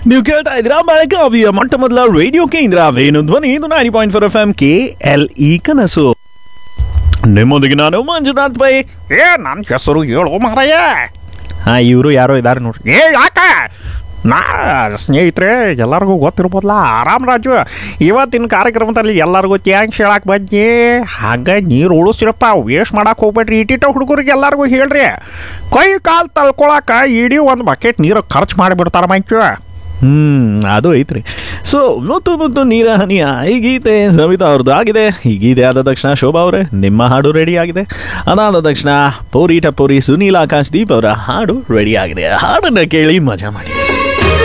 ನೀವು ಕೇಳ್ತಾ ಇದ್ದೀರಾ ಬೆಳಗಾವಿಯ ಮೊಟ್ಟ ಮೊದಲ ರೇಡಿಯೋ ಕೇಂದ್ರ ವೇಣು ಧ್ವನಿ ಇದು nine point four F M K L E ಕನಸು ನಿಮ್ಮೊಂದಿಗೆ ನಾನು ಮಂಜುನಾಥ್ ಪೈ ಏ ನನ್ನ ಹೆಸರು ಹೇಳು ಮಾರಯ್ಯ ಹಾ ಇವರು ಯಾರೋ ಇದಾರೆ ನೋಡ್ರಿ ಏ ಯಾಕ ನಾ ಸ್ನೇಹಿತರೆ ಎಲ್ಲರಿಗೂ ಗೊತ್ತಿರ್ಬೋದಲ್ಲ ಆರಾಮ್ ರಾಜು ಇವತ್ತಿನ ಕಾರ್ಯಕ್ರಮದಲ್ಲಿ ಎಲ್ಲರಿಗೂ ಥ್ಯಾಂಕ್ಸ್ ಹೇಳಕ್ ಬಂದಿ ಹಾಗೆ ನೀರು ಉಳಿಸ್ತಿರಪ್ಪ ವೇಸ್ಟ್ ಮಾಡಕ್ ಹೋಗ್ಬೇಡ್ರಿ ಇಟ್ಟಿಟ್ಟ ಹುಡುಗರಿಗೆ ಎಲ್ಲರಿಗೂ ಹೇಳ್ರಿ ಕೈ ಕಾಲು ತಳ್ಕೊಳಕ ಇಡೀ ಒಂದು ಬಕೆಟ್ ನೀರು ಖರ್ಚು ಮಾಡಿಬಿಡ್ತಾರ ಮಂಚು ಹ್ಮ್ ಅದು ಐತ್ರಿ ಸೊ ಮುತ್ತು ಮುತ್ತು ನೀರ ಹನಿಯ ಈ ಗೀತೆ ಸವಿತಾ ಅವ್ರದ್ದು ಆಗಿದೆ ಈ ಗೀತೆ ಆದ ತಕ್ಷಣ ಶೋಭಾ ಅವರೇ ನಿಮ್ಮ ಹಾಡು ರೆಡಿ ಆಗಿದೆ ಅದಾದ ತಕ್ಷಣ ಪೋರಿ ಟಪೋರಿ ಸುನೀಲ್ ಆಕಾಶ್ ದೀಪ್ ಅವರ ಹಾಡು ರೆಡಿ ಆಗಿದೆ ಹಾಡನ್ನ ಕೇಳಿ ಮಜಾ ಮಾಡಿ